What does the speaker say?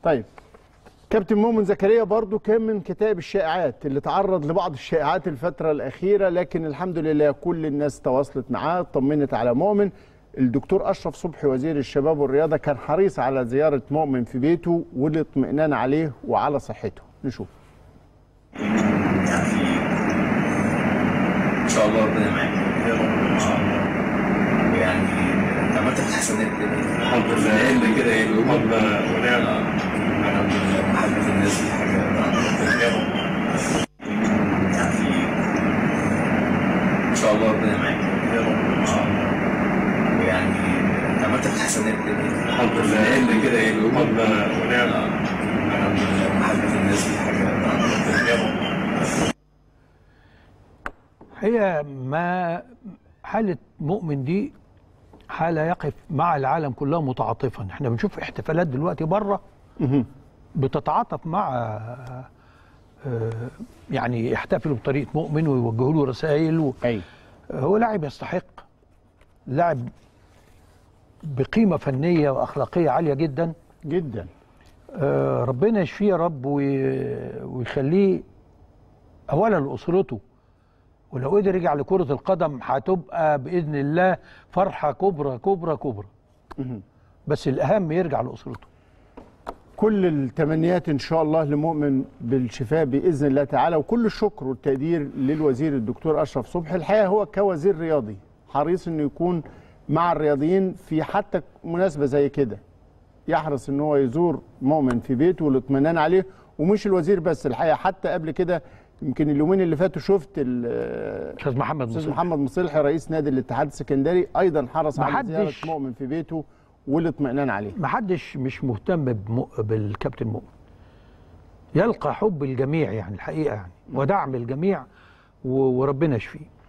طيب كابتن مؤمن زكريا برضو كان من كتاب الشائعات اللي تعرض لبعض الشائعات الفترة الأخيرة لكن الحمد لله كل الناس تواصلت معاه طمنت على مؤمن الدكتور أشرف صبحي وزير الشباب والرياضة كان حريص على زيارة مؤمن في بيته والاطمئنان عليه وعلى صحته نشوف ان شاء الله ربنا معاك يا رب ان شاء الله ويعني عملت حسنات كده الحمد لله اللي كده يعني الحمد لله ونعم الحمد لله محبة الناس دي حاجة يا رب يعني ان شاء الله ربنا معاك يا رب ان شاء الله ويعني عملت حسنات كده الحمد لله اللي كده يعني الحمد لله ونعم الحمد لله محبة الناس دي حاجة يا رب هي ما حالة مؤمن دي حالة يقف مع العالم كلها متعاطفا احنا بنشوف احتفالات دلوقتي بره بتتعاطف مع آه، يعني يحتفلوا بطريقة مؤمن ويوجهوا له رسائل و... أي هو لاعب يستحق لاعب بقيمة فنية وأخلاقية عالية جدا جدا آه، ربنا يشفيه يا رب وي- ويخليه اولا لاسرته ولو قدر يرجع لكره القدم هتبقى باذن الله فرحه كبرى كبرى كبرى بس الاهم يرجع لاسرته كل التمنيات ان شاء الله لمؤمن بالشفاء باذن الله تعالى وكل الشكر والتقدير للوزير الدكتور اشرف صبحي الحقيقه هو كوزير رياضي حريص انه يكون مع الرياضيين في حتى مناسبه زي كده يحرص ان هو يزور مؤمن في بيته والاطمئنان عليه ومش الوزير بس الحقيقه حتى قبل كده يمكن اليومين اللي فاتوا شفت ال- استاذ محمد استاذ مصطفى محمد مصلحي رئيس نادي الاتحاد السكندري ايضا حرص على محدش- زياره مؤمن في بيته والاطمئنان عليه ما حدش مش مهتم بم... بالكابتن مؤمن يلقى حب الجميع يعني الحقيقه يعني ودعم الجميع و... وربنا يشفيه